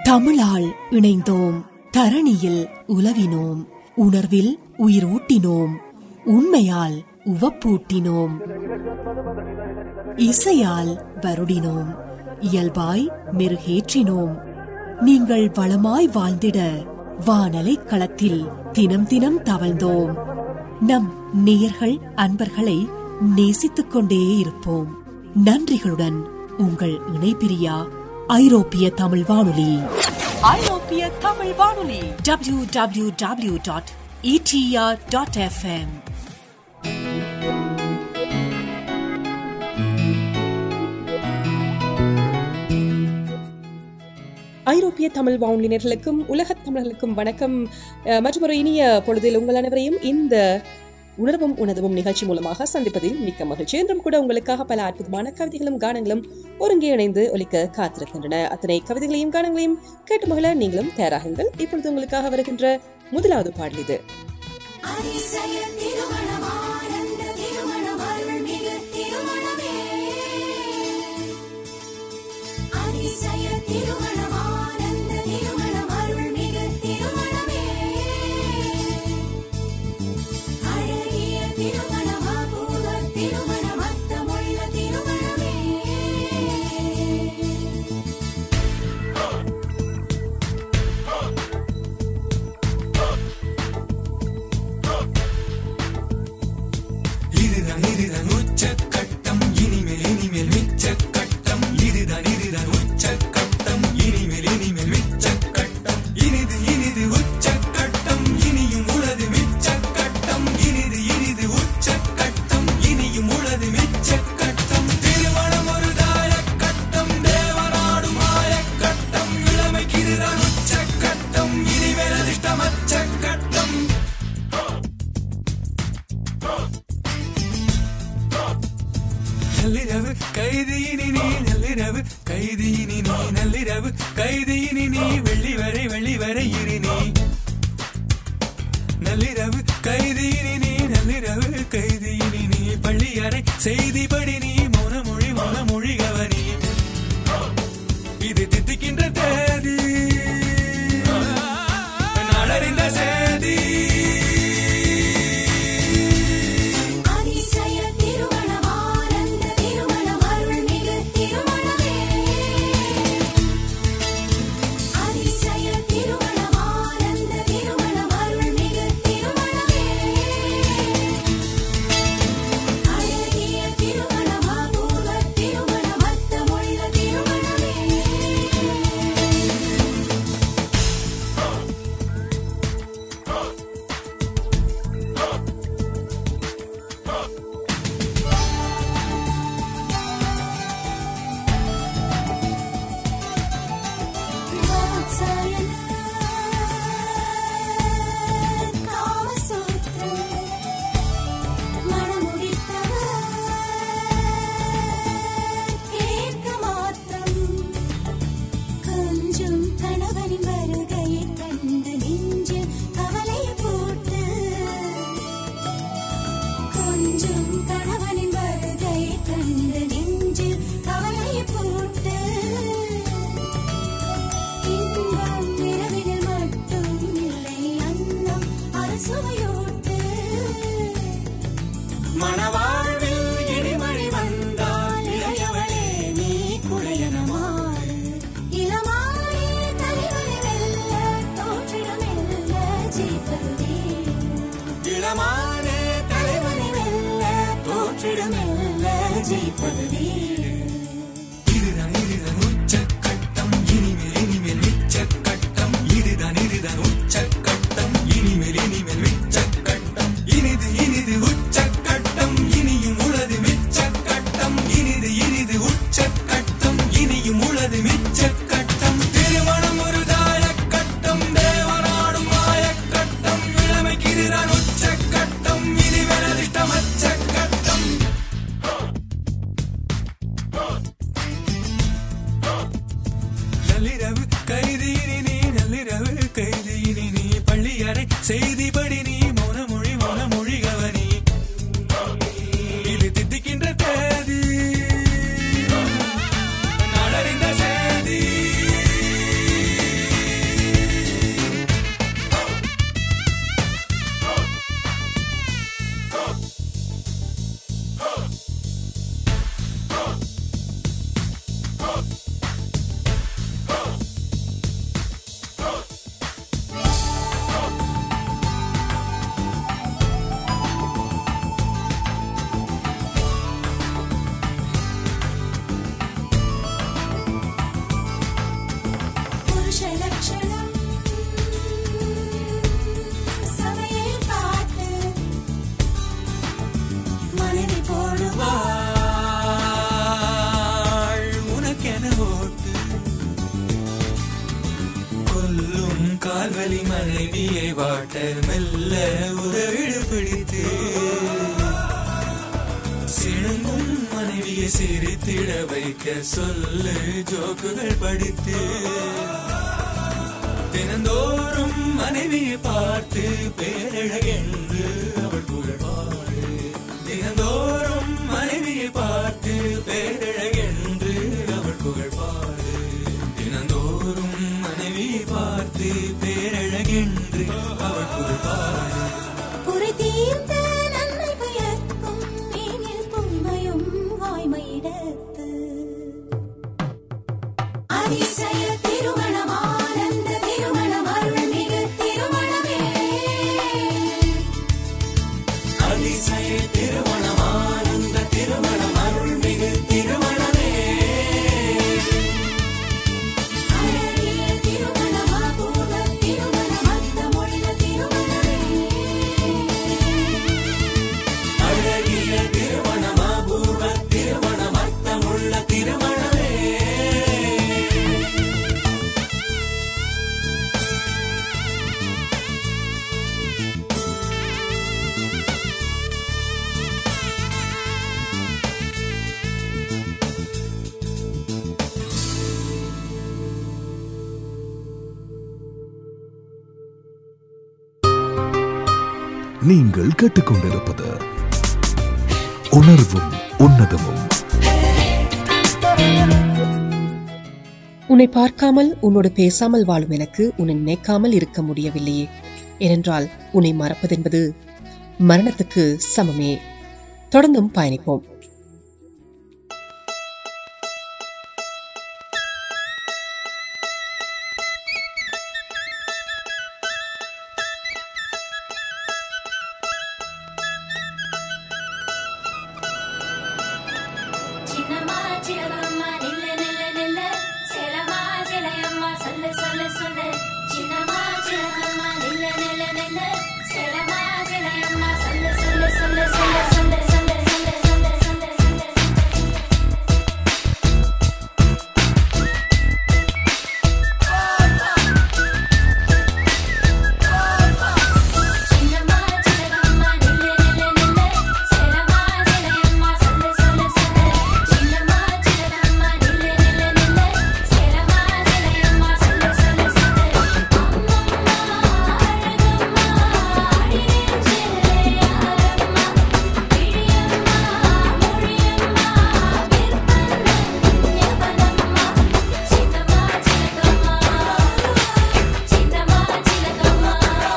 தமிழால் இணைந்தோம் தரணியில் உலவினோம் உணர்வில் உயிரூட்டினோம் உண்மையால் உவப்பூட்டினோம் இசையால் வருடினோம் இயல்பாய் மெருகேற்றினோம் நீங்கள் வளமாய் வாழ்ந்திட வானலை களத்தில் தினம் தினம் தவழ்ந்தோம் நம் நேயர்கள் அன்பர்களை நேசித்துக் கொண்டே இருப்போம் நன்றிகளுடன் உங்கள் இணைபிரியா ஐரோப்பிய தமிழ் வானொலி ஐரோப்பிய தமிழ் வானொலி W W W dot ETR dot FM ஐரோப்பிய தமிழ் வானொலியினர்களுக்கும் உலகத் தமிழர்களுக்கும் வணக்கம் அஹ், மற்றும் ஒரு இனிய பொழுதில் உங்கள் அனைவரையும் இந்த உணர்வும் உணர்வும் நிகழ்ச்சி மூலமாக சந்திப்பதில் மிக்க மகிழ்ச்சி என்றும் கூட உங்களுக்காக பல அற்புதமான கவிதைகளும் கானங்களும் ஒருங்கே இணைந்து ஒலிக்க காத்திருக்கின்றன அத்தனை கவிதைகளையும் கானங்களையும் கேட்டு மகிழ நீங்களும் தயாராகுங்கள் இப்பொழுது உங்களுக்காக வருகின்ற முதலாவது பாடல் இது அதிசய திருமணம் ஆனந்த திருமணம் அருள்மிகு திருமணமே அதிசய திருமணம் ஆனந்த திருமணம் அருள்மிகு திருமணமே அழகிய திருமணம் அபூர்வ திருமணம் அர்த்தமுள்ள திருமணமே இதுதான் இதுதான் உச்சக்கட்டம் இனிமேல் இனிமேல் மிச்சக்கட்டம் இதுதான் இதுதான் உச்சக்கட்டம் இனிமேல் இனிமேல் மிச்சக்கட்டம் இனிது இனிது உச்சக்கட்டம் இனியும் உளது மிச்சக்கட்டம் இனிது இனிது உச்சக்கட்டம் இனியும் உளது மிச்சக்கட்டம் திருமணம் ஒரு தாயக்கட்டம் தேவனாடும் மாயக்கட்டம் இளமைக்கு இதுதான் உச்சக்கட்டம் இனிமேல் அதிர்ஷ்டம் அச்சக்கட்டம் நள்ளிரவு கைதியினி நீ நள்ளிரவு கைதியினி நீ நள்ளிரவு கைதியினி நீ வெள்ளி வரை வெள்ளி வரை இரு நீ நள்ளிரவு கைதியினி நீ நள்ளிரவு கைதியினி நீ பள்ளி அறை செய்திப்படி நீ மௌனமொழி மௌனமொழி கவனி இது தித்திக்கின்ற தேதி நாளறிந்த சேதி அதிசய திருமணம் ஆனந்த திருமணம் அருள்மிகு திருமணமே அதிசய திருமணம் ஆனந்த திருமணம் அருள்மிகு திருமணமே அழகிய திருமணம் அபூர்வ திருமணம் அர்த்தமுள்ள திருமணமே கொஞ்சம் கணவனின் வருகை கண்டு நெஞ்சில் கவலை போட்டு இன்பம் இரவினில் மட்டும் இல்லை அன்னம் அரசுவையோட்டு மணவாழ்வில் இடிமழி வந்தால் இளையவளே நீ குழையனமாறு இளமாறே தலைவனை வெல்ல தோற்றிடமெல்ல ஜெயிப்பதுவே இளமானே தலைவனை வெல்ல தோற்றிடமெல்ல ஜெயிப்பதுவே இதுதான் இதுதான் உச்சக்கட்டம் இனிமேல் இனிமேல் மிச்சக்கட்டம் இதுதான் இதுதான் உச்சக்கட்டம் இனிமேல் இனிமேல் மிச்சக்கட்டம் இனிது இனிது உச்சக்கட்டம் இனியும் உளது மிச்சக்கட்டம் இனிது இனிது உச்சக்கட்டம் இனியும் உளது மிச்சக்கட்டம் திருமணம் ஒரு தாயக்கட்டம் தேவனாடும் மாயக்கட்டம் இளமைக்கு இதுதான் உச்சக்கட்டம் இனிமேல் அதிர்ஷ்டம் அச்சக்கட்டம் நள்ளிரவு கைதியினி நீ நள்ளிரவு கைதியினி நீ பள்ளி அறை செய்திப்படி நீ மௌனமொழி மௌனமொழி கவனி இது தித்திக்கின்ற தேதி நாளறிந்த சேதி கால்வலி மனைவியை வாட்ட மெல்ல உதவிடு பிடித்து சிணுங்கும் மனைவியை சிரித்திட வைக்க சொல்லு ஜோக்குகள் படித்து தினந்தோறும் மனைவியை பார்த்து பேரழகென்று அவள் புகழ் பாடு தினந்தோறும் மனைவியை பார்த்து பேரழகென்று அவள் புகழ் பாடு தினந்தோறும் மனைவியை பார்த்து பேரழகென்று அவள் புகழ் பாடு குறை தீர்ந்த நன்மை பயக்கும் மேனில் தூய்மையும் வாய்மையிடத்து அதிசய திருமணம் ஆனந்த திருமணம் அருள்மிகு திருமணமே அதிசய திருமணம் ஆனந்த திருமணம் அருள்மிகு திருமணமே அழகிய திருமணம் அபூர்வ திருமணம் அர்த்தமுள்ள திருமணமே அழகிய திருமணம் அபூர்வ திருமணம் அர்த்தமுள்ள திருமணமே நீங்கள் கேட்டுக்கொண்டிருப்பது உணர்வும் உன்னதமும் உன்னை பார்க்காமல் உன்னோடு பேசாமல் வாழும் எனக்கு உன்னை நினைக்காமல் இருக்க முடியவில்லையே ஏனென்றால் உன்னை மறப்பதென்பது மரணத்துக்கு சமமே தொடர்ந்தும் பயணிப்போம் சின்னம்மா சின்னம்மா நில்லு நில்லு நில்லு சிலம்மா சிலையம்மா சொல்லு சொல்லு சொல்லு சின்னம்மா சின்னம்மா நில்லு நில்லு நில்லு சிலம்மா சிலையம்மா சொல்லு சொல்லு சொல்லு சொல்லு சொல்லு சொல்லு சொல்லு சொல்லு சொல்லு சொல்லு சின்னம்மா சின்னம்மா நில்லு நில்லு நில்லு சிலம்மா சிலையம்மா சொல்லு சொல்லு சொல்லு சின்னம்மா சின்னம்மா நில்லு நில்லு நில்லு சிலம்மா சிலையம்மா சொல்லு சொல்லு சொல்லு அம்மம்மா அழகம்மா அடிநெஞ்சே யாரம்மா பிடியம்மா மொழியம்மா விற்பனன் யவனம்மா சின்னம்மா சின்னம்மா சின்னம்மா சின்னம்மா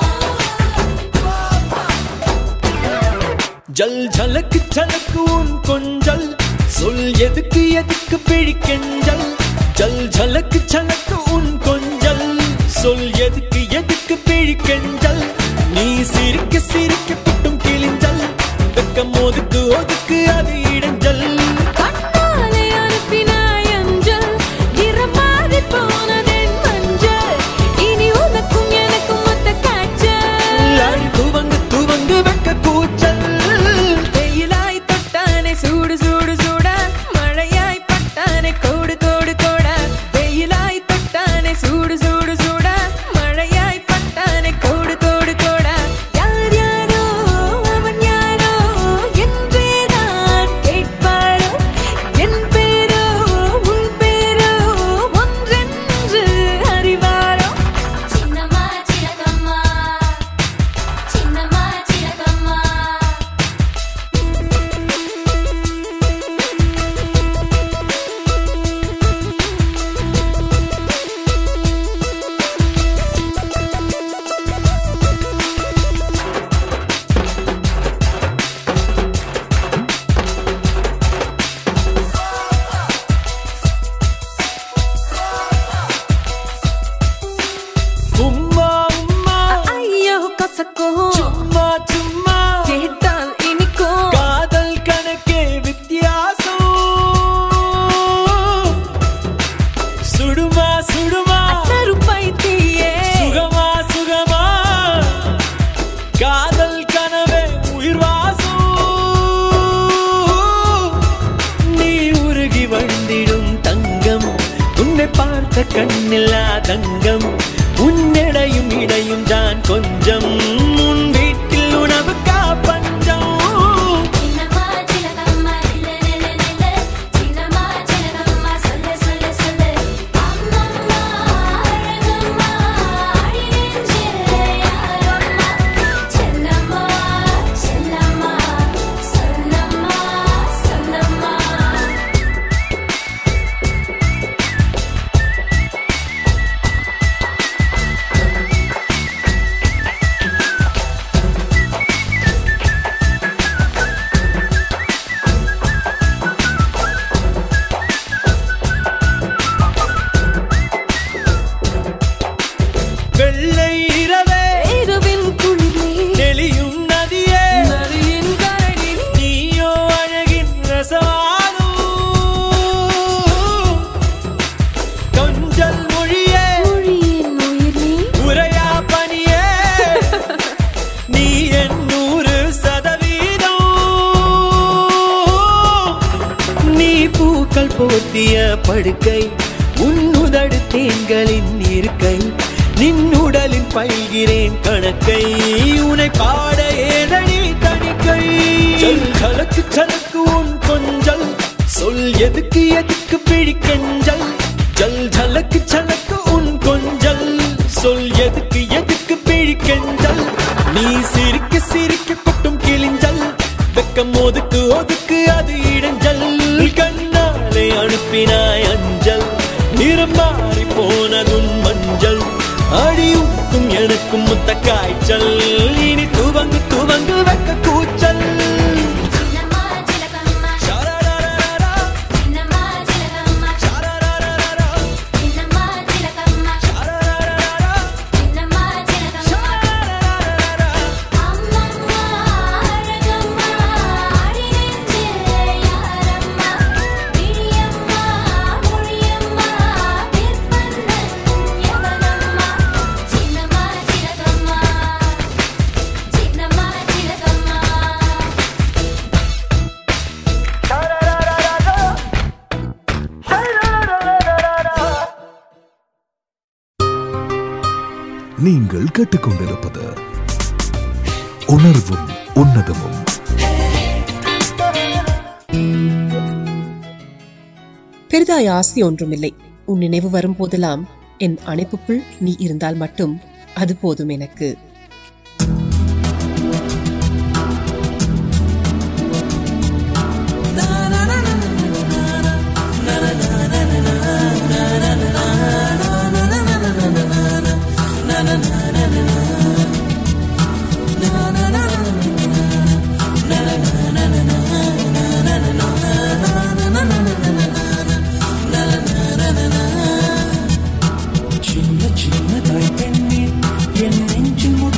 ஜல் ஜலக்கு ஜலக்கு உன் கொஞ்சல் சொல் எதுக்கு எதுக்கு பிழிக்கெஞ்சல் ஜல் ஜலக்கு ஜலக்கு உன் கொஞ்சல் சொல் எதுக்கு எதுக்கு பிழிக்கெஞ்சல் நீ சிரிக்க சிரிக்க பிட்டும் கிழிஞ்சல் வெக்கம் ஒதுக்கு ஒதுக்கு அது இடைஞ்சல் கண்ணாலே அனுப்பினாய் அஞ்சல் நிறமாறி போனதென் மஞ்சள் இனி உனக்கும் எனக்கும் மொத்த காய்ச்சல் அழு துவங்கு துவங்கு வெக்க கூச்சல் வெயிலாய் தொட்டானே சூடு சூடு சூடா மழையாய் பட்டானே கோடு கோடு கோடா வெயிலாய் தொட்டானே சூடு சூடு சூடா மழையாய் பட்டானே கோடு கோடு கோடா யார் யாரோ அவன் யாரோ என்றேதான் கேட்பாரோ என் பேரோ உன் பேரோ ஒன்றென்று அறிவாரோ சின்னம்மா சின்னம்மா சின்னம்மா சின்னம்மா உம்மா உம்மா ஐயோ கசக்கோ சும்மா சும்மா கேட்டால் இனிக்கும் காதல் கணக்கே வித்தியாசம் சுடுமா சுடுமா கருப்பை தீயே சுகமா சுகமா காதல் கனவே உயிர் வாசம் நீ உருகி வழிந்திடும் தங்கம் உன்னை பார்த்த கண்ணில்லா தங்கம் உன்னிடையும் இடையும் தான் கொஞ்சம் உன் வீட்டில் உணவுக்கா பஞ்சம் சின்னம்மா சிலகம்மா நில்லு நில்லு நில்லு சின்னம்மா சிலகம்மா சொல்லு சொல்லு சொல்லு அம்மம்மா அழகம்மா அடி நெஞ்சில் யாரம்மா செல்லம்மா செல்லம்மா சொல்லம்மா சொல்லம்மா வெள்ளை இரவே இரவின் குளிரே தெளியும் நதியே நதியின் கரடி நீயோ அழகின் ரசவானும் கொஞ்சல் மொழியே மொழியின் உயிர் நீ உரையா பனியே நீ என் நூறு சதவீதம் நீ பூக்கள் போர்த்திய படுக்கை உன்னுதடு தேன்களின் இருக்கை நின்னுடலில் பயில்கிறேன் கணக்கை உனை பாட ஏதடி தணிக்கை ஜல் கலக்கு சலக்கு உன் கொஞ்சல் சொல் எதுக்கு எதுக்கு பிடிக்கஞ்சல் ஜல் ஜலக்கு சலக்கு உன் கொஞ்சல் சொல் எதுக்கு எதுக்கு பிழிக்கெஞ்சல் நீ சிரிக்க சிரிக்க கொட்டும் கிழிஞ்சல் வெக்கம் ஒதுக்கு ஒதுக்கு அது இடைஞ்சல் கண்ணாலே அனுப்பினாய் அஞ்சல் நிறம் மாறி போனதும் மஞ்சள் அடியுக்கும் எனக்கும் முத்த காய்ச்சல் இனி துவங்கு துவங்கு வெக்க கூச்சல் சின்னம்மா சிலகம்மா ஷரரரரரா, சின்னம்மா சிலகம்மா ஷரரரரரா, சின்னம்மா சிலகம்மா ஷரரரரரா, சின்னம்மா சிலகம்மா ஷரரரரரா. அம்மம்மா அழகம்மா அடி நெஞ்சில் யாரம்மா விழியம்மா மொழியம்மா விற்பன்னன் எவனம்மா சின்னம்மா சிலகம்மா சின்னம்மா சிலகம்மா நீங்கள் கேட்டுக்கொண்டிருப்பது உணர்வும் உன்னதமும் பெரிதாய் ஆசை ஒன்றுமில்லை உன் நினைவு வரும் போதெல்லாம் என் அணைப்புக்குள் நீ இருந்தால் மட்டும் அது போதும் எனக்கு சின்ன சின்னதாய் பெண்ணே என் நெஞ்சில்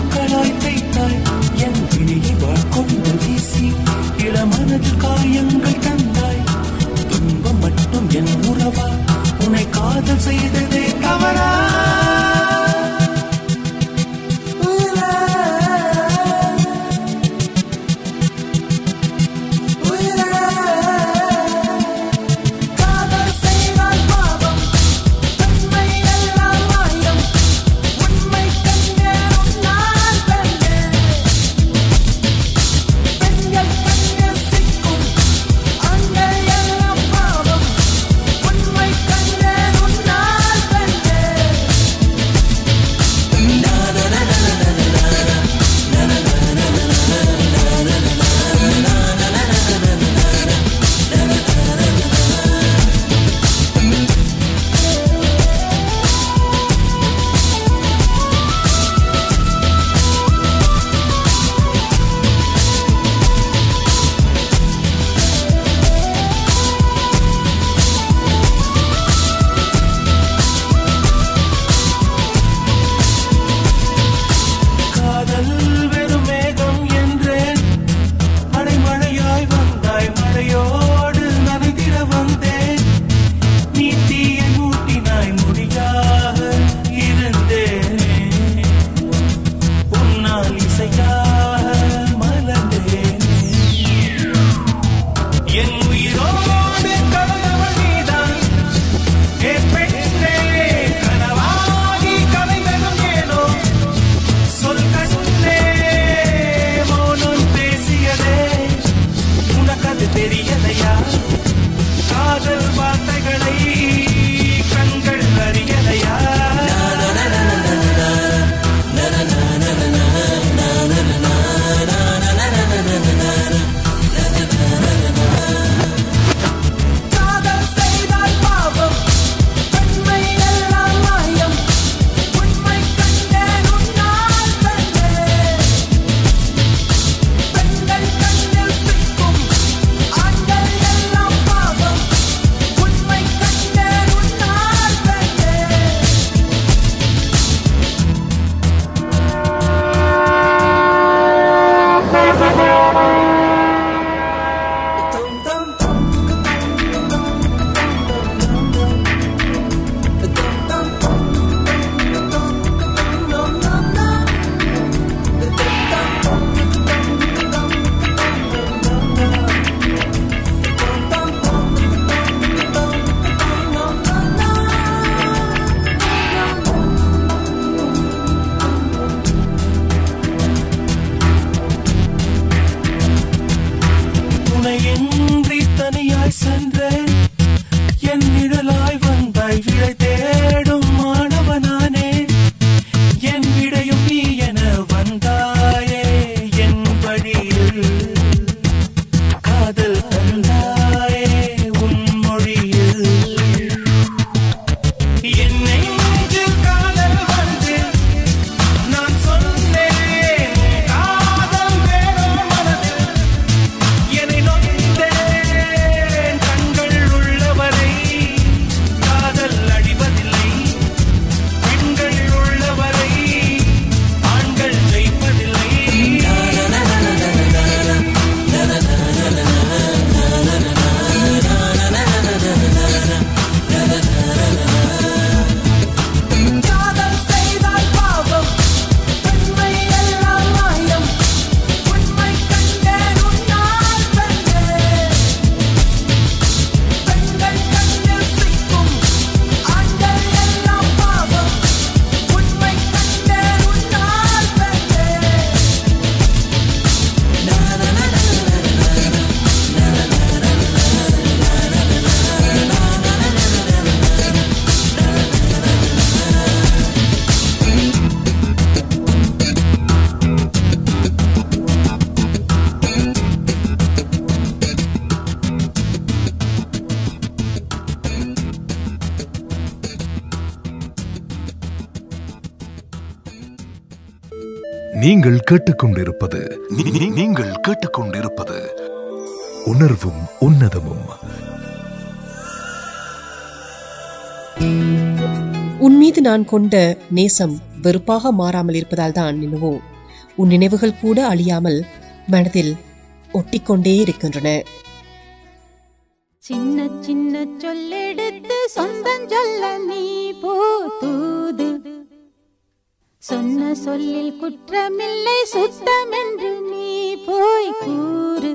நீங்கள் கேட்டுக்கொண்டிருப்பது நீ- நீ- நீங்கள் கேட்டுக்கொண்டிருப்பது உணர்வும் உன்னதமும் உன் மீது நான் கொண்ட நேசம் வெறுப்பாக மாறாமல் இருப்பதால் தான் என்னவோ உன் நினைவுகள் கூட அழியாமல் மனதில் ஒட்டிக்கொண்டே இருக்கின்றன சின்ன சின்ன சொல்லெடுத்து சொந்தம் சொல்ல நீ போதூது சொன்ன சொல்லில் குற்றமில்லை சுத்தமென்று நீ போய் கூறு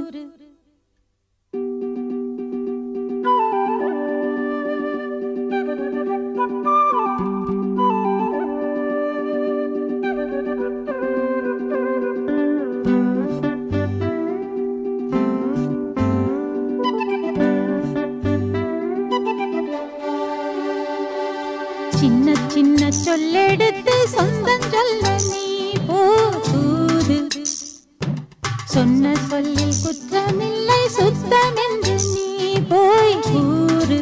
சின்ன சின்ன சொல்லெடுத்து சொந்தம் சொல்ல நீ போதூது சொன்ன சொல்லில் குற்றமில்லை சுத்தமென்று நீ போய் கூறு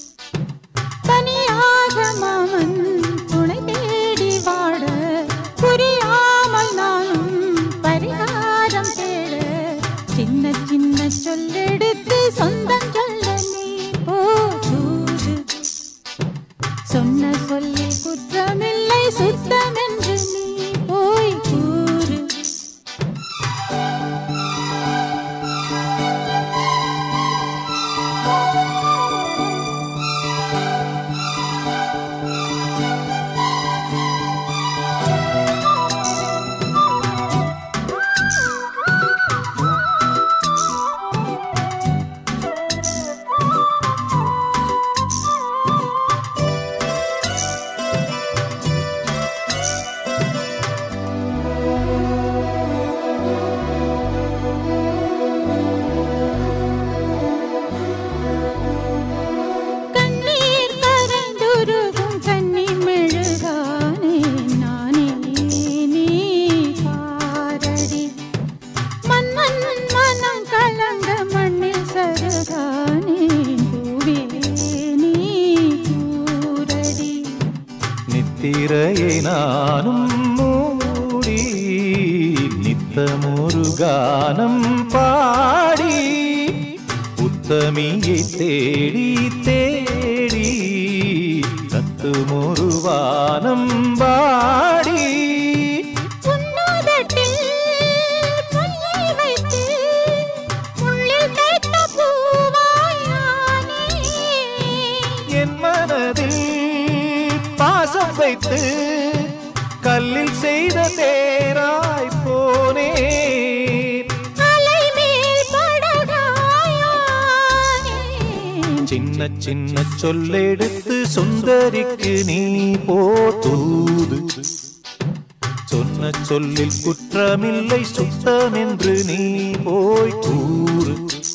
தனியாக மாமன் துணை தேடி வாழ புரியாமல் நானும் பரிகாரம் தேட சின்ன சின்ன சொல்லெடுத்து சொந்தம் சொல்ல நீ போதூது சொன்ன சொல்லி குற்றமில்லை சுத்தமென்று நீ போய் கூறு கண்ணீர் கரைந்துருகும் கன்னி மெழுகானே நானே நீ பாரடி மன்னன் மனம் கலங்க மண்ணில் சருகானே பூவே நீ கூரடி நித்திரையை நானும் மூடி நித்தமொரு கானம் பாடி உத்தமியை தேடி தேடி கத்துமொரு வானம் பாடி உன்னோதட்டில் கையை வைத்து முள்ளில் தைத்த பூவாய் நானே என் மனதில் பாசம் வைத்து கல்லில் செய்த தேராய் போனேன் அலை மேல் படகாயானே சின்ன சின்ன சொல்லெடுத்து சுந்தரிக்கு நீ போதூது சொன்ன சொல்லில் குற்றமில்லை சுத்தம் என்று நீ போய் கூறு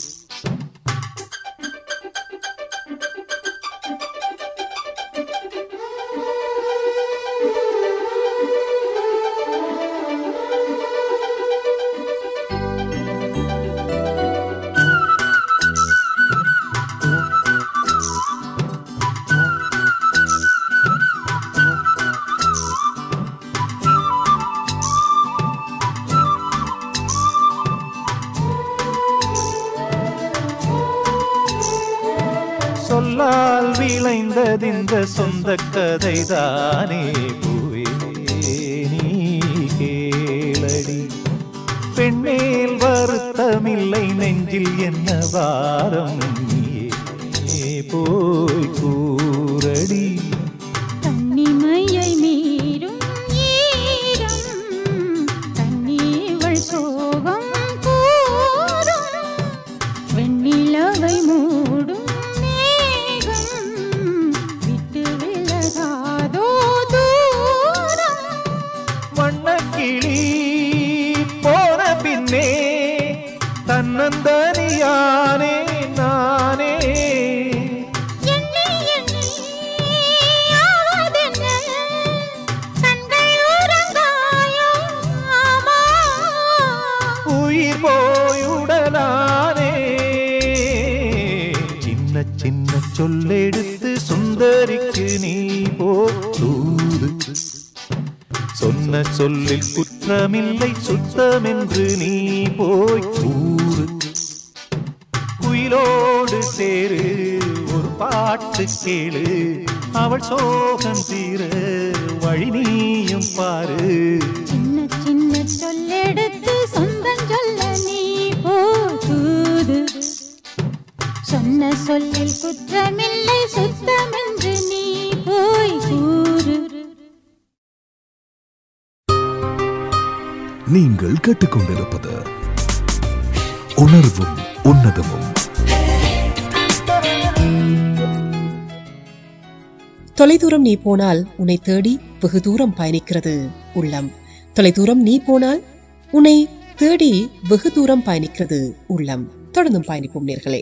சொல்லால் விளைந்ததிந்த சொந்த கதைதானே பூவே நீ கேளடி பெண்மேல் வருத்தமில்லை நெஞ்சில் என்ன வாரம் நீயே போய் கூறடி கன்னிமையை மீறும் ஈரம் கண்ணீவள் சோகம் கூறும் வெண்ணிலவை மூடும் மேகம் விட்டு விலகாதோ தூரம் வண்ணக்கிளி போன பின்னே தன்னந்தனியானே நானே எண்ணி எண்ணி ஆவதென்ன? கண்கள் உறங்காயோ? ஆமா. உயிர் போய் உடலானே சின்ன சின்ன சொல்லெடுத்து சுந்தரிக்கு நீ போ தூது சொன்ன சொல்லில் குற்றமில்லை சுத்தமென்று நீ போய் கூறு குயிலோடு சேரு ஒரு பாட்டு கேளு அவள் சோகம் தீர வழி நீயும் பாரு சின்ன சின்ன சொல்லெடுத்து சொந்தம் சொல்ல நீ போகுது சொன்ன சொல்லில் குற்றமில்லை சுத்தமென்று நீ போய் கூறு நீங்கள் கேட்டுக்கொண்டிருப்பது உணர்வும் உன்னதமும் தொலைதூரம் நீ போனால் உன்னை தேடி வெகு தூரம் பயணிக்கிறது உள்ளம் தொலைதூரம் நீ போனால் உன்னை தேடி வெகு தூரம் பயணிக்கிறது உள்ளம் தொடர்ந்தும் பயணிப்போம் நேர்களே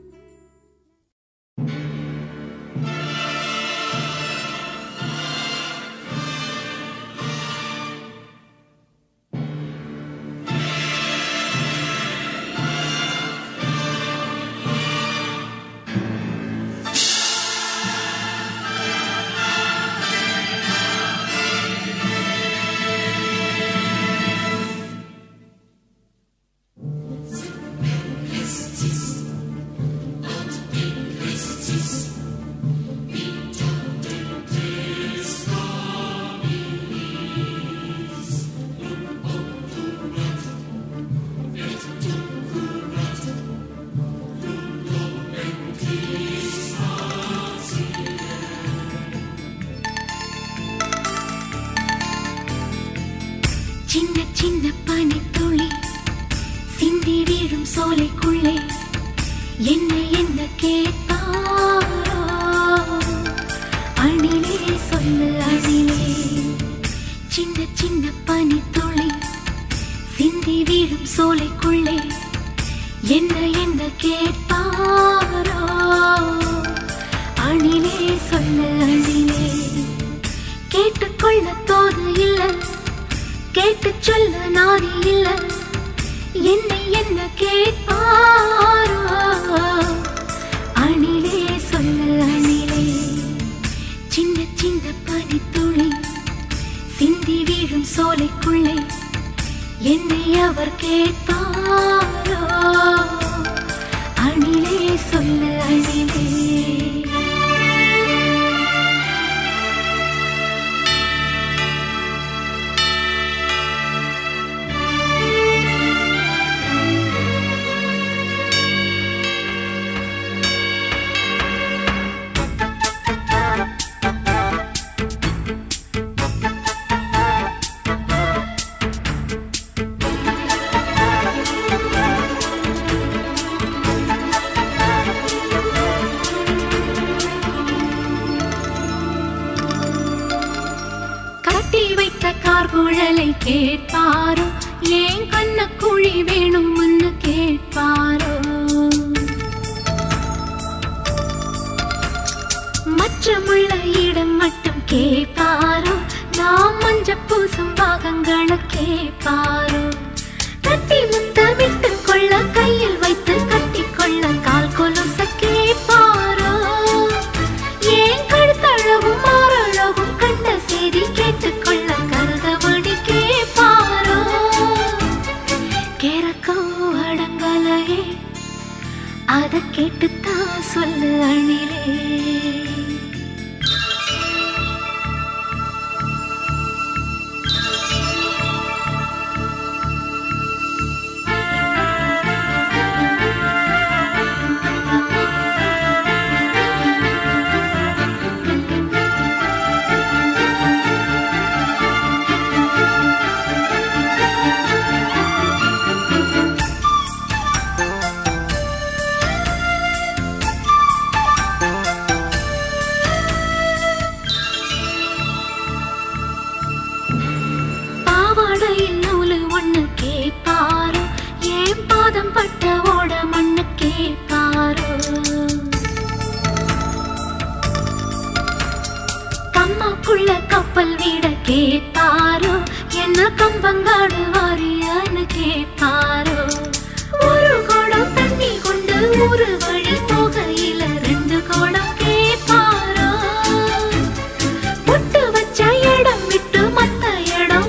சின்ன சின்ன பனித்துளி சிந்தி வீழும் சோலைக்குள்ளே என்ன என்ன கேட்பாரோ அணிலே சொல்லு அணிலே சின்ன சின்ன பனித்துளி சிந்தி வீழும் சோலைக்குள்ளே என்ன என்ன கேட்பாரோ அணிலே சொல்லு அணிலே கேட்டுக்கொள்ள தோது இல்லை கேட்டு சொல்ல நாதி இல்ல என்னை என்ன கேட்பாரோ அணிலே சொல்ல அணிலே சின்ன சின்ன பனித்துளி சிந்தி வீழும் சோலைக்குள்ளே என்னை அவர் கேட்பாரோ அணிலே சொல்ல அணிலே கட்டி வைத்த கார்குழலை கேட்பாரோ ஏன் கண்ண குழி வேணும்னு கேட்பாரோ மற்றமுள்ள இடம் மட்டும் கேட்பாரோ நாம் மஞ்ச பூசும் பாகங்களை கேட்பாரோ கட்டி முத்தமிட்டு கொள்ள கையில் வைத்து கட்டிக்கொள்ள கால் கொலுச கேட்பாரோ ஏன் கழுத்தழகும் மாறழகும் கண்ட செய்தி கேட்டுக்கொள்ள கருதபடி கேட்பாரோ கேரக்கோ அடங்கலையே அத கேட்டுத்தான் சொல்லு அணிலே பாவாடையில் நூலு ஒண்ணு கேட்பாரோ ஏன் பாதம் பட்ட ஓட மண்ணு கேட்பாரோ கம்மாக்குள்ள கப்பல் வீட கேட்பாரோ என்ன கம்பங்காடு வாரியான்னு கேட்பாரோ ஒரு குடம் தண்ணி கொண்டு ஒரு வழி போகையில ரெண்டு குடம் கேட்பாரோ பொட்டு வச்ச இடம் விட்டு மத்த இடம்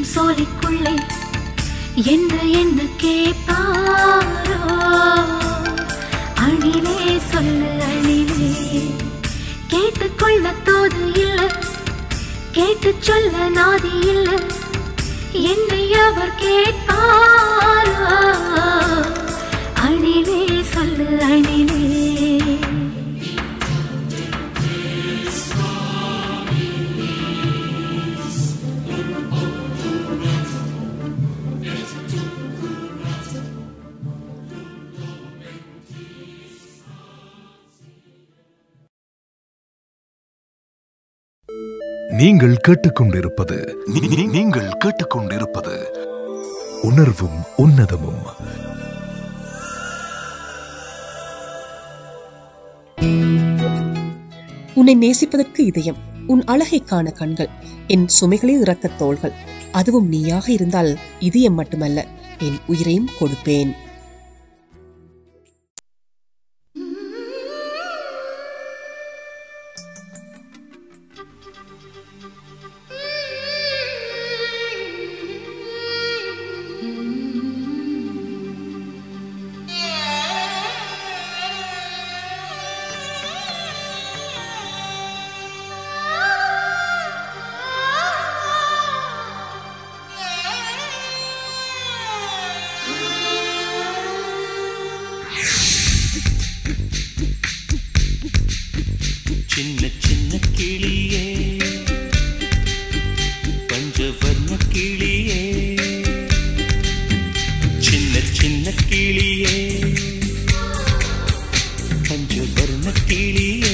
சோலைக்குள்ளே என்ன என்ன கேட்பாரோ அணிலே சொல்லு அணிலே கேட்டுக்கொள்ள தோது இல்லை கேட்டு சொல்ல நாதி இல்லை என்னை அவர் கேட்பாரோ அணிலே சொல்லு அணிலே நீங்கள் கேட்டுக்கொண்டிருப்பது நீ- நீ- நீங்கள் கேட்டுக்கொண்டிருப்பது உணர்வும் உன்னதமும் உன்னை நேசிப்பதற்கு இதயம் உன் அழகை காண கண்கள் என் சுமைகளே இறக்க தோள்கள் அதுவும் நீயாக இருந்தால் இதயம் மட்டுமல்ல என் உயிரையும் கொடுப்பேன் சின்ன சின்ன கிளியே பஞ்சவர்ண கிளியே சின்ன சின்ன கிளியே பஞ்சவர்ண கிளியே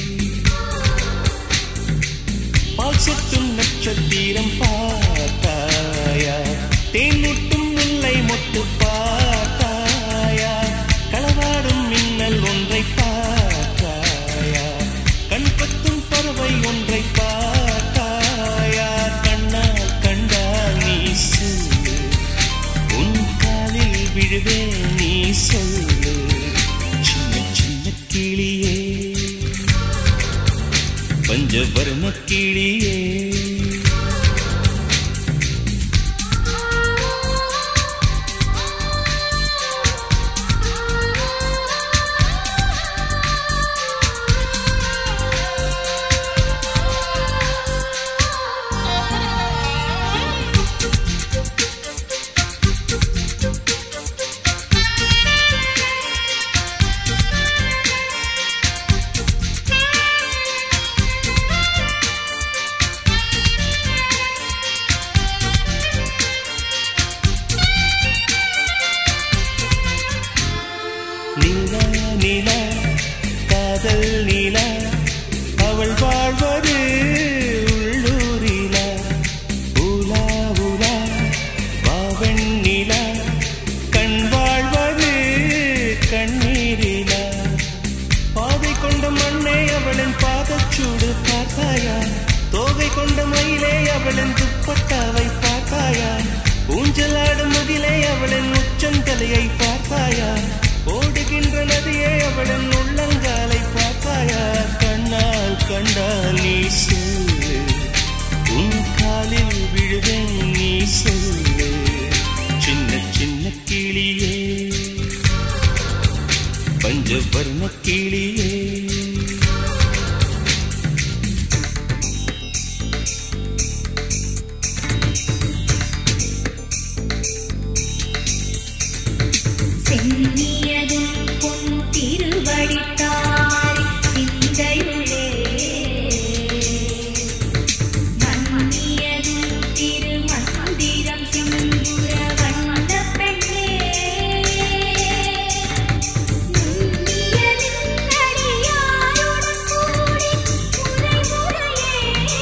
பால் சொட்டும் நட்சத்திரம் பார்த்தாயா தேன் முட்டும் முல்லை மொட்டு பார்த்தாயா களவாடும் மின்னல் ஒன்றை பார்த்தாயா கண் பத்தும் பறவை ஒன்றை பார்த்தாயா கண்ணால் கண்டால் நீ சொல்லு உன் காலில் விழுவேன் நீ சொல்லு சின்ன சின்ன கிளியே பஞ்சவர்ண கிளியே நிலா நிலா காதல் நிலா அவள் வாழ்வது உள்ளூரிலா உலா உலா பாவன் நிலா கண் வாழ்வது கண்ணீரிலா பாதை கொண்ட மண்ணே அவளின் பாதச்சூடு பார்த்தாயா தோகை கொண்ட மயிலே அவளின் துப்பட்டாவை பார்த்தாயா ஊஞ்சலாடும் முகிலே அவளின் உச்சந்தலையை பார்த்தாயா ஓடுகின்ற நதியே அவளின் உள்ளங்காலை பார்த்தாயா கண்ணால் கண்டால் நீ சொல்லு உன் காலில் விழுவேன் நீ சொல்லு சின்ன சின்ன கிளியே பஞ்சவர்ண கிளியே சென்னியதும் பொன் திருவடித்தாய் சிந்தையுளே மன்னியதும் திருமந்திரம் சிந்துர வந்த பெண்ணே நுண்ணியதின் அடியாருடன் கூடி முறை முறையே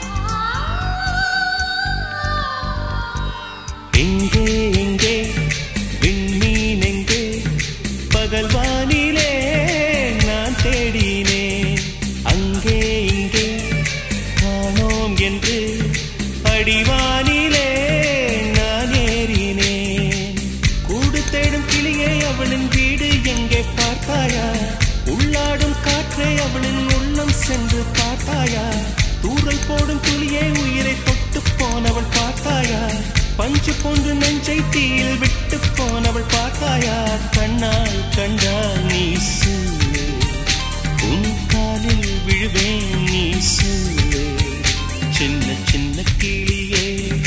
எங்கே எங்கே அடிவானிலே நான் ஏறினேன் கூடு தேடும் கிளியே அவளின் வீடு எங்கே பார்த்தாயா உள்ளாடும் காற்றே அவளின் உள்ளம் சென்று பார்த்தாயா தூரல் போடும் துளியே உயிரை தொட்டு போனவள் பார்த்தாயா பஞ்சு போன்று நெஞ்சை தீயில் விட்டு போனவள் பார்த்தாயா கண்ணால் கண்டால் நீ சொல்லு உன் காலில் விழுவேன் நீ சொல்லு சின்ன சின்ன கிளியே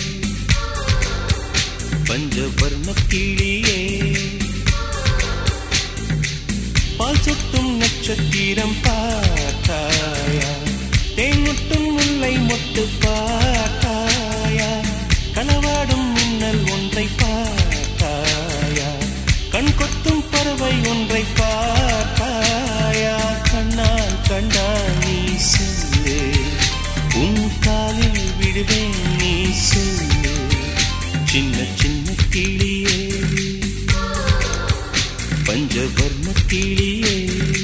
பஞ்சவர்ண கிளியே பால் சொட்டும் நட்சத்திரம் பார்த்தாயா தேன்முட்டும் முல்லை மொட்டு பார்த்தாயா களவாடும் மின்னல் ஒன்றை பார்த்தாயா கண் கொத்தும் பறவை ஒன்றை பார்த்தாயா கண்ணால் கண்டால் நீ சொல்லு உன் காலில் விடுவேன் நீ சொல்லு சின்ன சின்ன கிளியே பஞ்சவர்ண கிளியே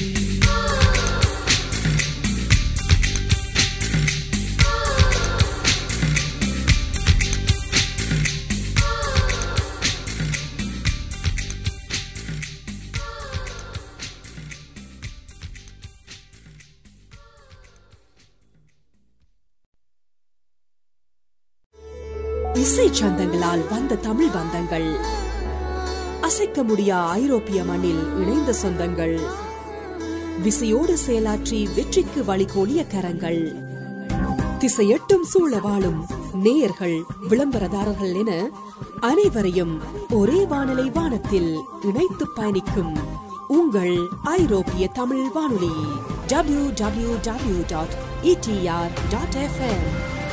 இசை சந்தங்களால் வந்த தமிழ் பந்தங்கள் அசைக்க முடியா ஐரோப்பிய மண்ணில் இணைந்த சொந்தங்கள் விசையோடு செயலாற்றி வெற்றிக்கு வழிகோலிய கரங்கள் திசையெட்டும் சூழ வாழும் நேயர்கள் விளம்பரதாரர்கள் என அனைவரையும் ஒரே வானலை வானத்தில் இணைத்து பயணிக்கும் உங்கள் ஐரோப்பிய தமிழ் வானொலி W W W dot ETR dot FM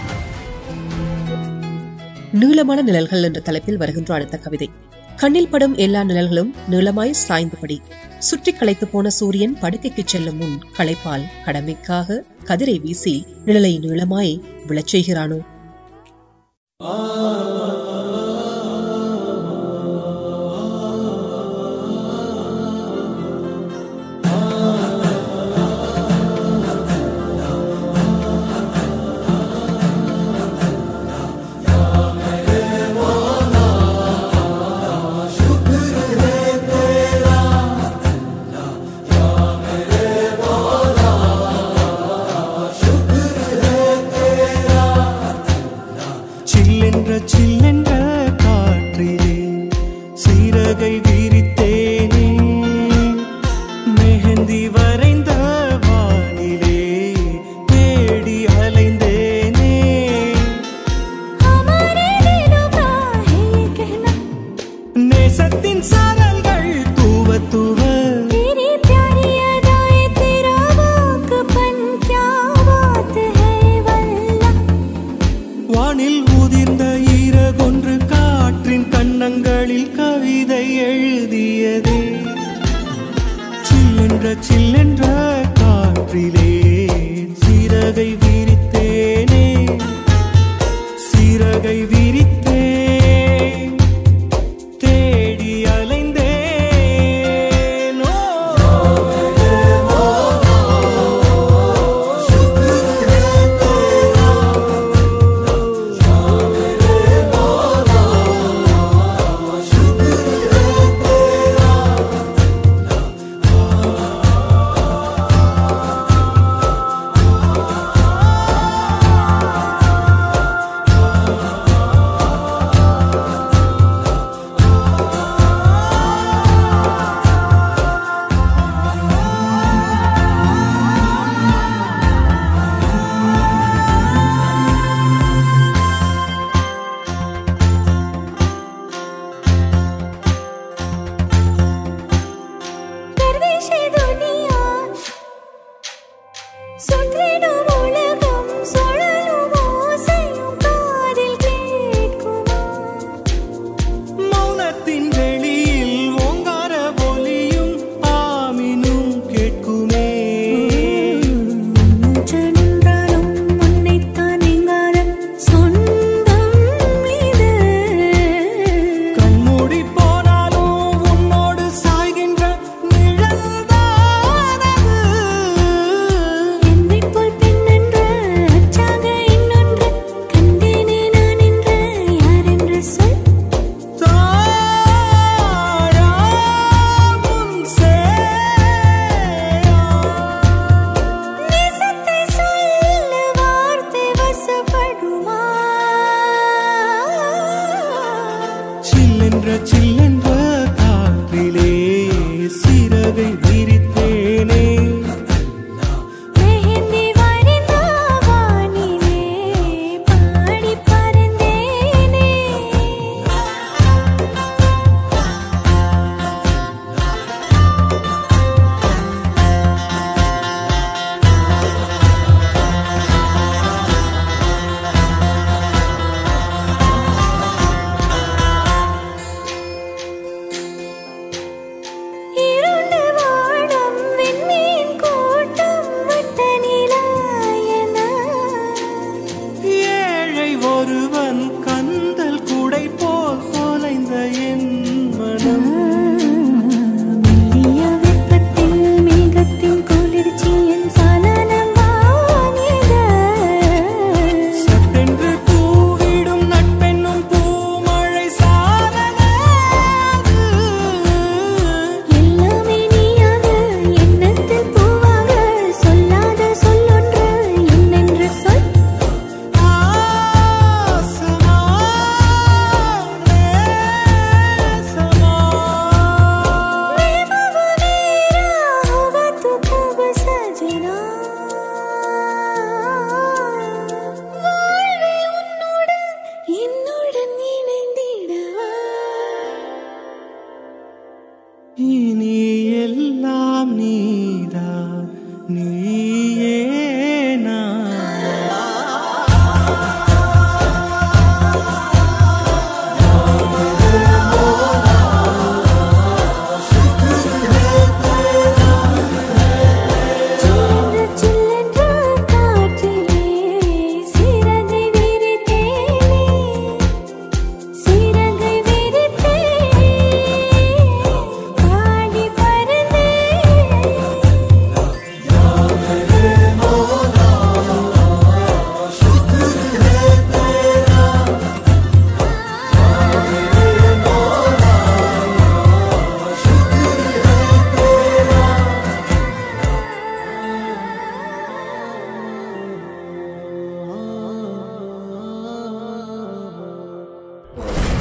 நீளமான நிழல்கள் என்ற தலைப்பில் வருகின்ற அடுத்த கவிதை கண்ணில் படும் எல்லா நிழல்களும் நீளமாய் சாய்ந்தபடி சுற்றி களைத்து போன சூரியன் படுக்கைக்கு செல்லும் முன் களைப்பால் கடமைக்காக கதிரை வீசி நிழலை நீளமாய் விழச் செய்கிறானோ சில்லென்ற சில்லென்ற காற்றிலே சீரகை விரித்தேனே மெஹந்தி வரைந்த வானிலே தேடி அலைந்தேனே நேசத்தின் சாரல்கள் தூவ தூவ வானில் உதிர்ந்த ஈரகொன்று காற்றின் கன்னங்களில் கவிதை எழுதியதே சில்லென்ற சில்லென்ற காற்றிலே சீரகை விரித்தேனே சீரகை விரித்தேன் தேடி அலைந்தேன் ஓ ஆ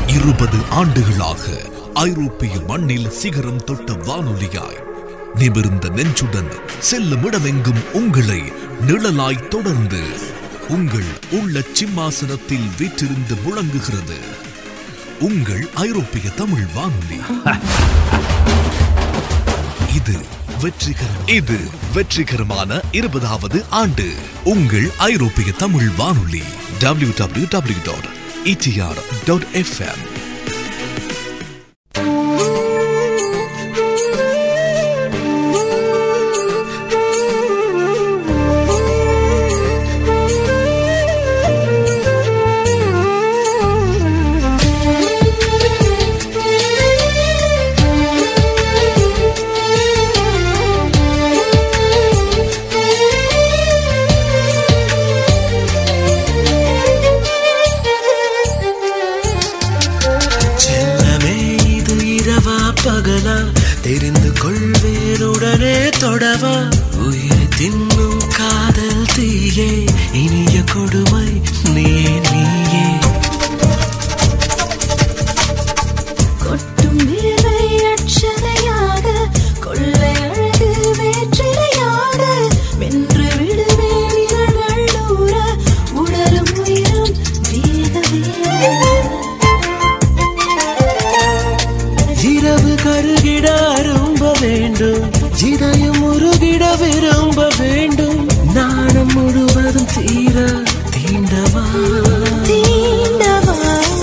இருபது ஆண்டுகளாக ஐரோப்பிய மண்ணில் சிகரம் தொட்ட வானொலியாய் நிமிர்ந்த நெஞ்சுடன் செல்லும் இடமெங்கும் உங்களை நிழலாய் தொடர்ந்து உங்கள் உள்ள சிம்மாசனத்தில் வீற்றிருந்து முழங்குகிறது உங்கள் ஐரோப்பிய தமிழ் வானொலி இது வெற்றிகரம் இது வெற்றிகரமான இருபதாவது ஆண்டு உங்கள் ஐரோப்பிய தமிழ் வானொலி W W W dot ETR dot FM செல்லமே இது இரவா பகலா தெரிந்து கொள்வேனுடனே தொடவா உயிரை தின்னும் காதல் தீயே இனிய கொடுமை நீயே நீயே கொட்டும் வேலை அட்சதையாக கொள்ளை அழகு வேற்றிலையாக வென்று விடுவேன் இதழ்கள் நூற உடலும் உயிரும் வேக வேக இரவு கருகிட அரும்ப வேண்டும் இதயம் உருகிட விரும்ப வேண்டும் நாணம் முழுவதும் தீர தீண்டவா தீண்டவா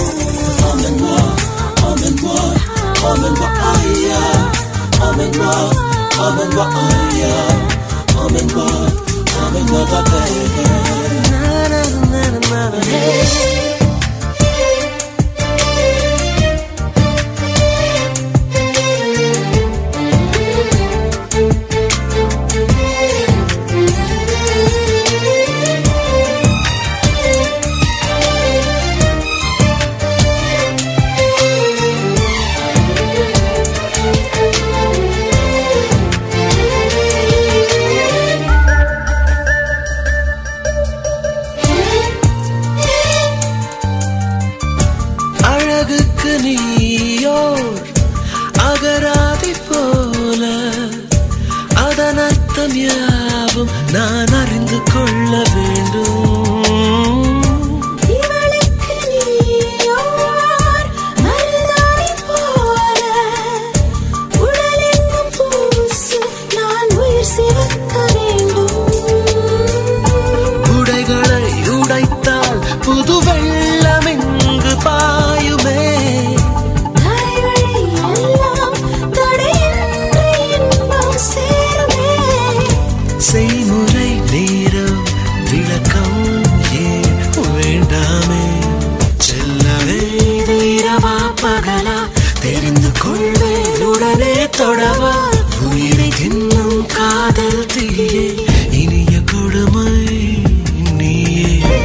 அழகுக்கு நீயோர் அகராதி போல அதன் அர்த்தம் யாவும் நான் அறிந்து கொள்ள வேண்டும் இவளுக்கு நீயோர் மருதாணி போல உடலெங்கும் பூசு நான் உயிர் சிவக்க வேண்டும் உடைகளை உடைத்தால் புது வெள்ளம் இங்கு பாயுமே தரைவழி எல்லாம் தடையின்றி இன்பம் சேருமே செய்முறை நேரம் விளக்கம் ஏன் வேண்டாமே செல்லவே இது இரவா பகலா தெரிந்து கொள்வேன் உடனே தொடவா உயிரை தின்னும் காதல் தீயே இனிய கொடுமை நீயே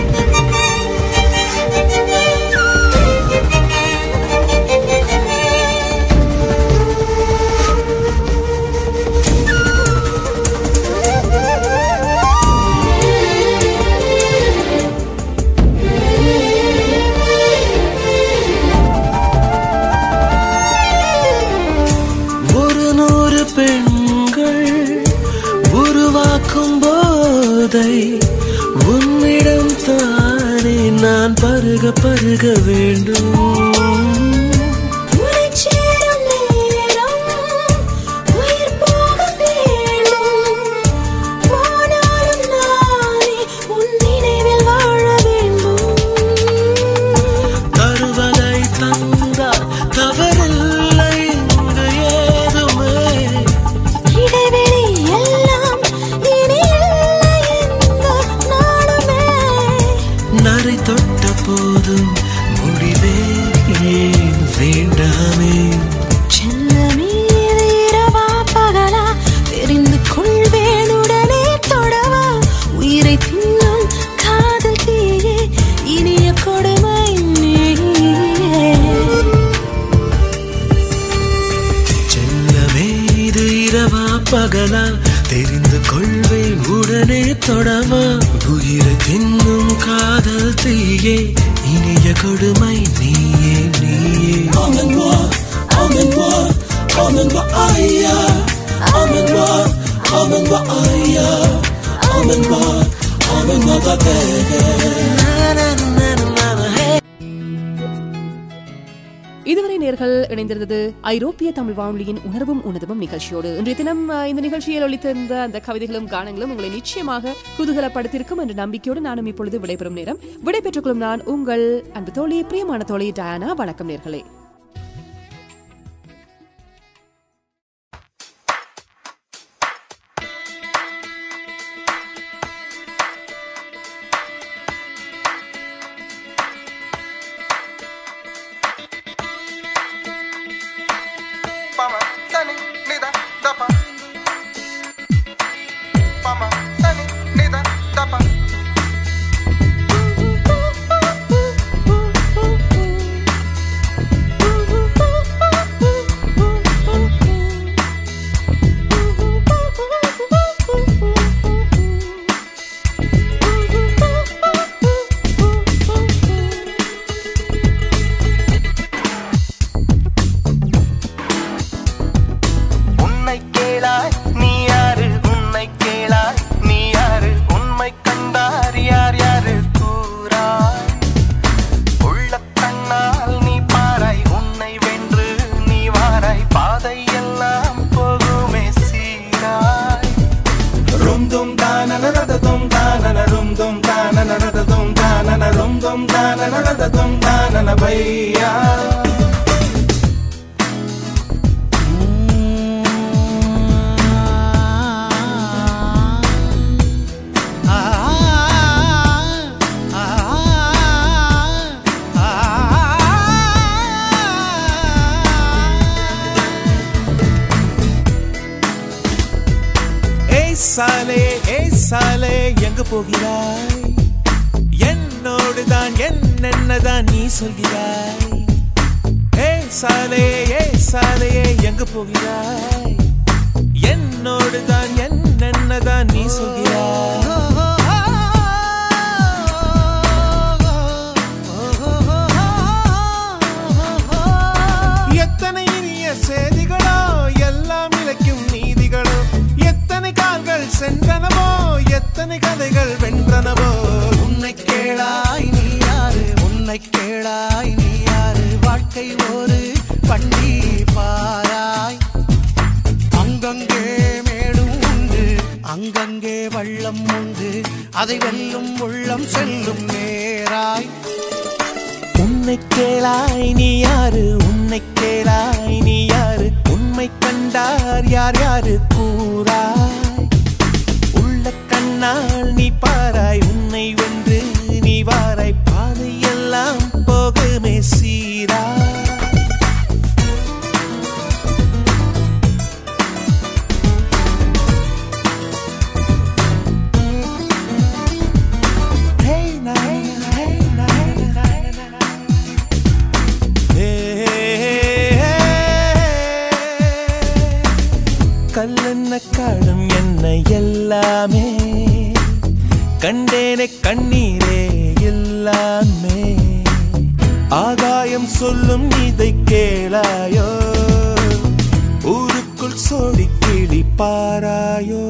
ஒரு நூறு பெண்கள் உருவாக்கும் போதை உன்னிடம் தானே நான் பருக பருக வேண்டும் உனைச் சேரும் நேரம் உயிர் போக வேண்டும் போனாலும் நானே உன் நினைவில் வாழ வேண்டும் தருவதை தந்தால் தவறில்லை இங்கு ஏதுமே இடைவெளி எல்லாம் இனி இல்லை எந்த நாளுமே நரை தொட்ட போதும் முடிவே ஏன் வேண்டாமே செல்லமே இது இரவா பகலா தெரிந்து கொள்வேன் உடனே தொடவா உயிரை தின்னும் காதல் தீயே இனிய கொடுமை நீயே செல்லமே இது இரவா பகலா தெரிந்து கொள்வேன் உடனே தொடவா உயிரை தின்னும் காதல் தீயே இனிய கொடுமை நீயே நீ aya amenwa amenwa aya amenwa amenwa babege இதுவரை நேர்கள் இணைந்திருந்தது ஐரோப்பிய தமிழ் வானொலியின் உணர்வும் உணர்வும் நிகழ்ச்சியோடு இன்றைய தினம் அஹ், இந்த நிகழ்ச்சியில் ஒலித்திருந்த அந்த கவிதைகளும் கானங்களும் உங்களை நிச்சயமாக குதூகலப்படுத்தியிருக்கும் என்ற நம்பிக்கையோடு நானும் இப்பொழுது விடைபெறும் நேரம் விடைபெற்றுக் கொள்ளும் நான் உங்கள் அன்பு தோழி பிரியமான தோழி டயானா வணக்கம் நேர்களே Pama, sani, nida, dapa. Pama, sani, nida, dapa. உன்னை கேளாய் நீ யாரு உன்னை கேளாய் நீ யாரு உண்மை கண்டார் யார் யாரு கூறாய் உள்ள கண்ணால் நீ பாராய் உன்னை வென்று நீ வாராய் பாதை எல்லாம் போகுமே சீராய் ரும் தும் தானன ரததும் தானன ரும் தும் தானன ரததும் தானன ரும் தும் தானன ரததும் தானன பையா ஏய் சாலே ஏய் சாலே எங்க போகிறாய் என்னோடுதான் என்னென்னதான் நீ சொல்கிறாய் ஏய் சாலே ஏய் சாலே எங்க போகிறாய் என்னோடுதான் என்னென்னதான் நீ சொல்கிறாய் எத்தனை இனிய செய்திகளோ எல்லாம் இழைக்கும் நீதிகளோ எத்தனை கால்கள் சென்றனவோ எத்தனை கதைகள் வென்றனவோ உன்னை கேளாய் நீ யாரு உன்னை கேளாய் நீ யாரு வாழ்க்கை ஒரு பண்டி பாராய் அங்கங்கே மேடும் உண்டு அங்கங்கே வள்ளம் உண்டு அதை வெல்லும் உள்ளம் செல்லும் நேராய் உன்னை கேளாய் நீ யாரு உன்னை கேளாய் நீ யாரு உண்மை கண்டார் யார் யாரு கூறாய் உள்ள கண்ணால் நீ பாராய் உன்னை வென்று நீ வாராய் பாதை எல்லாம் போகுமே சீரா Hey, na, hey, na, na, na, na. கல்லென்ன காலம் என்ன எல்லாமே கண்டேனே கண்ணீரே எல்லாமே ஆகாயம் சொல்லும் இதை கேளாயோ ஊருக்குள் சோடி கிளி பாராயோ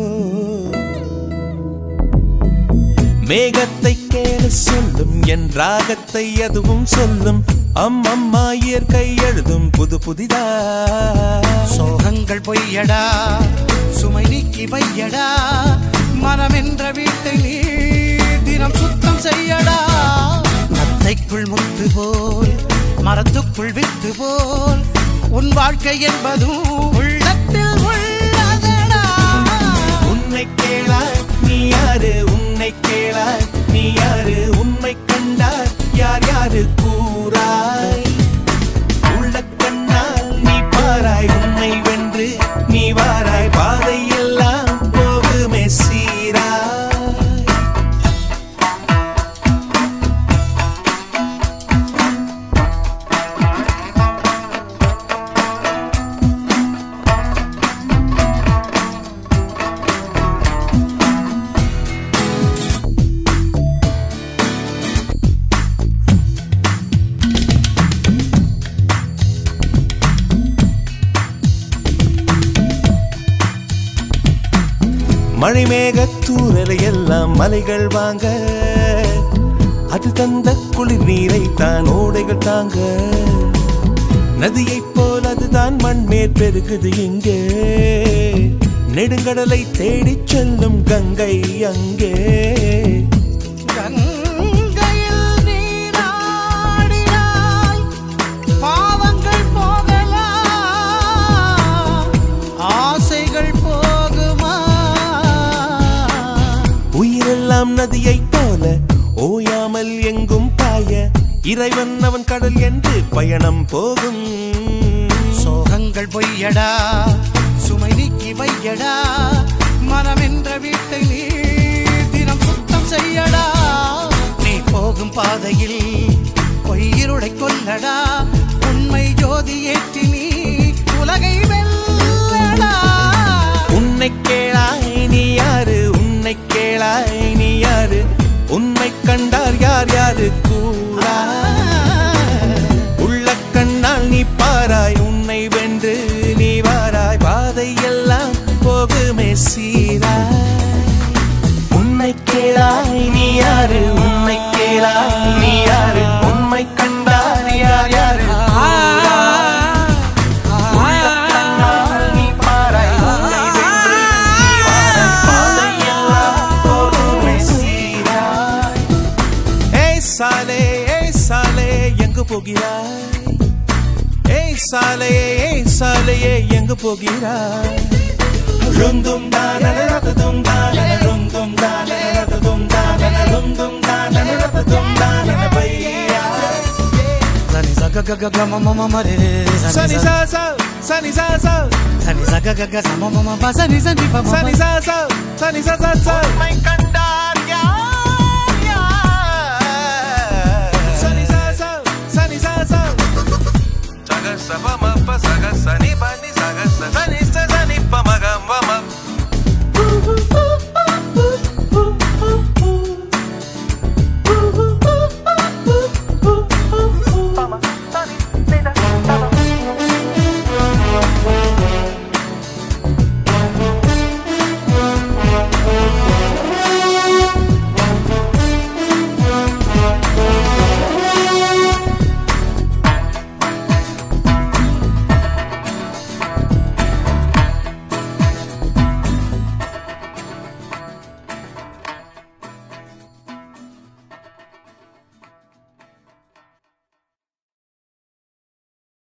மேகத்தை கேள சொல்லும் என் ராகத்தை அதுவும் சொல்லும் அம்மம்மா இயற்கை எழுதும் புது புதிதா சோகங்கள் பொய்யடா சுமை நீக்கி வையடா மனம் என்ற வீட்டை நீ தினம் சுத்தம் செய்யடா நத்தைக்குள் முத்து போல் மரத்துக்குள் வித்து போல் உன் வாழ்க்கை என்பதும் உள்ளத்தில் உள்ளதடா உன்னை கேளாய் நீ யாரு உன்னை கேளாய் நீ யாரு உண்மை கண்டார் யார் யாரு கூறாய் உள்ள கண்ணால் நீ பாராய் உன்னை வென்று நீ வாராய் பாதை எல்லாம் போகுமே சீராய் மணிமேக தூரலை எல்லாம் மலைகள் வாங்க அது தந்த குளிர் நீரை தான் ஓடைகள் தாங்க நதியைப் போல் அதுதான் மண்மேற் பெருகுது இங்கே நெடுங்கடலை தேடிச் செல்லும் கங்கை அங்கே கங்கையில் நீராடினாய் பாவங்கள் போகலாம் ஆசைகள் போகுமா உயிரெல்லாம் நதியைப் போல ஓயாமல் எங்கும் பாய இறைவன் அவன் கடல் என்று பயணம் போகும் சோகங்கள் பொய்யடா சுமை நீக்கி வையடா மனமென்ற வீட்டை நீ தினம் சுத்தம் செய்யடா நீ போகும் பாதையில் பொய்யிருளை கொல்லடா உண்மை ஜோதி ஏற்றி நீ உலகை வெல்லடா உன்னை கேளாய் நீ யாரு உன்னை கேளாய் நீ யாரு உண்மை கண்டார் யார் யாரு கூறா உள்ள கண்ணால் நீ பாராய் உன்னை வென்று நீ வாராய் பாதை எல்லாம் போகுமே சீராய் உன்னை கேளாய் நீ யாரு உன்னை கேளாய் நீ யாரு உண்மை கண்டார் யார் யாரு உள்ள கண்ணால் நீ பாராய் உன்னை வென்று நீ வாராய் பாதை எல்லாம் போகுமே சீராய் ஏய் சாலே ஏய் சாலே எங்கு போகிறாய் ஏய் சாலே ஏய் சாலையே எங்கு போகிறாய் ருந்தும் தான ரததும் தான ருந்தும் தான ரததும் தான ருந்தும் தான ரததும் தான பையா சனி சக க க க ம ம ம ம ரே ரே ரே சனி சா சா சனி சா சா சனி சக க க ச ம ம ம ப சனி சனி ப ம சனி சா சா சனி சா சா சா மை கண்டார் யார் யார் சனி சா சா சனி சா சா சக சப ம ப சக சனி ப நி சக ச சனி